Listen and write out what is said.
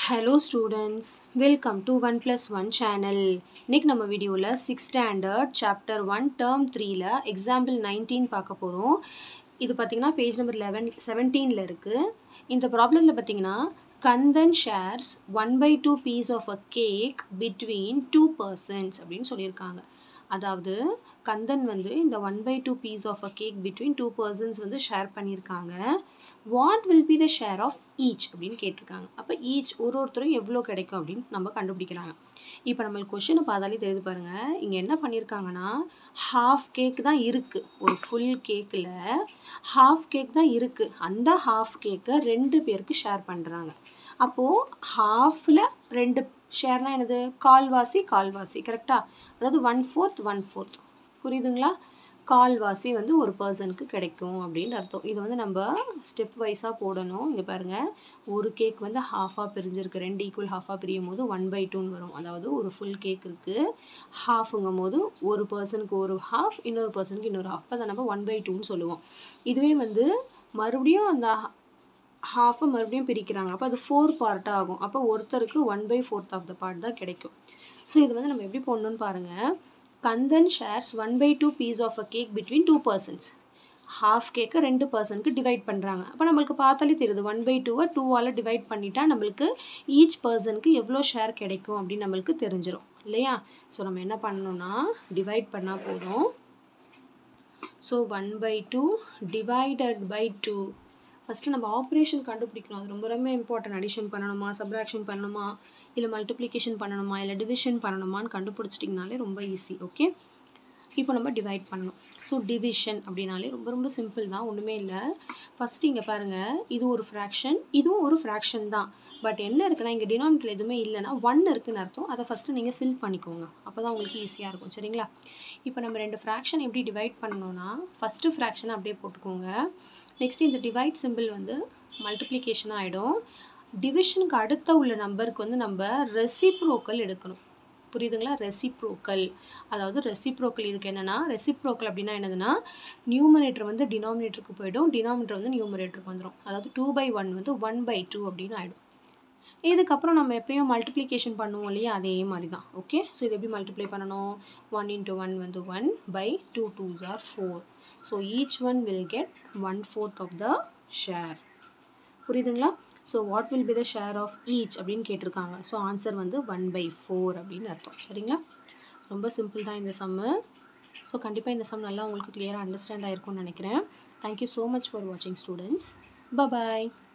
hello students welcome to one plus one channel இன்றைக்கி நம்ம வீடியோவில் six standard chapter one term த்ரீல example nineteen பார்க்க போகிறோம் இது பார்த்திங்கன்னா பேஜ் நம்பர் லெவன் செவன்டீனில் இருக்குது இந்த ப்ராப்ளமில் பார்த்திங்கன்னா Kandhan shares one by two piece of a cake between two persons அப்படின்னு சொல்லியிருக்காங்க அதாவது கந்தன் வந்து இந்த one by two piece of a cake between two persons வந்து ஷேர் பண்ணியிருக்காங்க what will be the share of each அப்படின்னு கேட்டிருக்காங்க அப்போ ஈச் ஒரு ஒருத்தரும் எவ்வளோ கிடைக்கும் அப்படின்னு நம்ம கண்டுபிடிக்கிறாங்க இப்போ நம்மளுக்கு கொஷினை பார்த்தாலே தெரியுது பாருங்கள் இங்கே என்ன பண்ணியிருக்காங்கன்னா ஹாஃப் கேக் தான் இருக்குது ஒரு ஃபுல் கேக்கில் ஹாஃப் கேக் தான் இருக்குது அந்த ஹாஃப் கேக்கை ரெண்டு பேருக்கு ஷேர் பண்ணுறாங்க அப்போது ஹாஃபில் ரெண்டு ஷேர்னால் என்னது கால்வாசி கால்வாசி கரெக்டாக அதாவது ஒன் ஃபோர்த் ஒன் ஃபோர்த் புரியுதுங்களா கால்வாசி வந்து ஒரு பர்சனுக்கு கிடைக்கும் அப்படின்னு அர்த்தம் இது வந்து நம்ம ஸ்டெப் வைஸாக போடணும் இங்கே பாருங்கள் ஒரு கேக் வந்து ஹாஃபாக பிரிஞ்சிருக்கு ரெண்டு ஈக்குவல் ஹாஃபாக பிரியும் போது ஒன் பை டூன்னு வரும் அதாவது ஒரு ஃபுல் கேக் இருக்குது ஹாஃபுங்கும் போது ஒரு பர்சனுக்கு ஒரு ஹாஃப் இன்னொரு பர்சனுக்கு இன்னொரு ஹாஃப் அதை நம்ம ஒன் பை டூன்னு சொல்லுவோம் இதுவே வந்து மறுபடியும் அந்த ஹாஃபை மறுபடியும் பிரிக்கிறாங்க அப்போ அது ஃபோர் பார்ட்டாக ஆகும் அப்போ ஒருத்தருக்கு one by fourth of the part தான் கிடைக்கும் ஸோ இது வந்து நம்ம எப்படி போடணும்னு பாருங்கள் Kandhan shares one by two piece of a cake between two persons half கேக்கை ரெண்டு பர்சனுக்கு டிவைட் பண்ணுறாங்க அப்போ நம்மளுக்கு பார்த்தாலே தெரியுது ஒன் பை டூவை டூவால் டிவைட் பண்ணிட்டா நம்மளுக்கு ஈச் பர்சனுக்கு எவ்வளோ ஷேர் கிடைக்கும் அப்படின்னு நம்மளுக்கு தெரிஞ்சிடும் இல்லையா ஸோ நம்ம என்ன பண்ணணும்னா டிவைட் பண்ணால் போதும் so one by two divided by two first நம்ம ஆப்ரேஷன் கண்டுபிடிக்கணும் அது ரொம்ப ரொம்ப இம்பார்ட்டன்ட் அடிஷன் பண்ணணுமா சப்ராக்ஷன் பண்ணணுமா இல்லை மல்டிப்ளிகேஷன் பண்ணணுமா இல்லை டிவிஷன் பண்ணணுமான்னு கண்டுபிடிச்சிட்டிங்கனாலே ரொம்ப ஈஸி ஓகே இப்போ நம்ம டிவைட் பண்ணணும் ஸோ டிவிஷன் அப்படின்னாலே ரொம்ப ரொம்ப சிம்பிள் தான் ஒன்றுமே இல்லை ஃபஸ்ட்டு இங்கே பாருங்கள் இது ஒரு ஃப்ராக்ஷன் இதுவும் ஒரு ஃப்ராக்ஷன் தான் பட் என்ன இருக்குன்னா இங்கே டினாமினேட்டர் எதுவுமே இல்லைன்னா ஒன் இருக்குன்னு அர்த்தம் அதை ஃபஸ்ட்டு நீங்கள் ஃபில் பண்ணிக்கோங்க அப்போ தான் உங்களுக்கு ஈஸியாக இருக்கும் சரிங்களா இப்போ நம்ம ரெண்டு ஃப்ராக்ஷன் எப்படி டிவைட் பண்ணணும்னா ஃபஸ்ட்டு ஃப்ராக்ஷனை அப்படியே போட்டுக்கோங்க நெக்ஸ்ட் இந்த டிவைட் சிம்பிள் வந்து மல்டிப்ளிகேஷன் ஆகிடும் டிவிஷனுக்கு அடுத்த உள்ள நம்பருக்கு வந்து நம்ம ரெசிப்ரோக்கல் எடுக்கணும் புரியுதுங்களா ரெசிப்ரோக்கல் அதாவது ரெசிப்ரோக்கல் இதுக்கு என்னென்னா ரெசிப்ரோக்கல் அப்படின்னா என்னதுன்னா நியூமரேட்டர் வந்து டினாமினேட்டருக்கு போயிடும் டினாமினேட்டர் வந்து நியூமரேட்டருக்கு வந்துடும் அதாவது டூ பை ஒன் வந்து ஒன் பை டூ அப்படின்னு ஆகிடும் இதுக்கப்புறம் நம்ம எப்பயும் மல்டிப்ளிகேஷன் பண்ணுவோம் இல்லையா அதே மாதிரி தான் ஓகே ஸோ இது எப்படி மல்டிப்ளை பண்ணணும் ஒன் இன்ட்டு ஒன் வந்து one by two two's are four so each one will get one fourth of the share புரியுதுங்களா so what will be the share of each அப்படின்னு கேட்டிருக்காங்க ஸோ ஆன்சர் வந்து one by four அப்படின்னு அர்த்தம் சரிங்களா ரொம்ப simple தான் இந்த சம்மு ஸோ கண்டிப்பாக இந்த சம் நல்லா உங்களுக்கு கிளியராக அண்டர்ஸ்டாண்ட் ஆகிருக்கும்னு நினைக்கிறேன் தேங்க்யூ ஸோ மச் ஃபார் வாட்சிங் ஸ்டூடெண்ட்ஸ் பாய்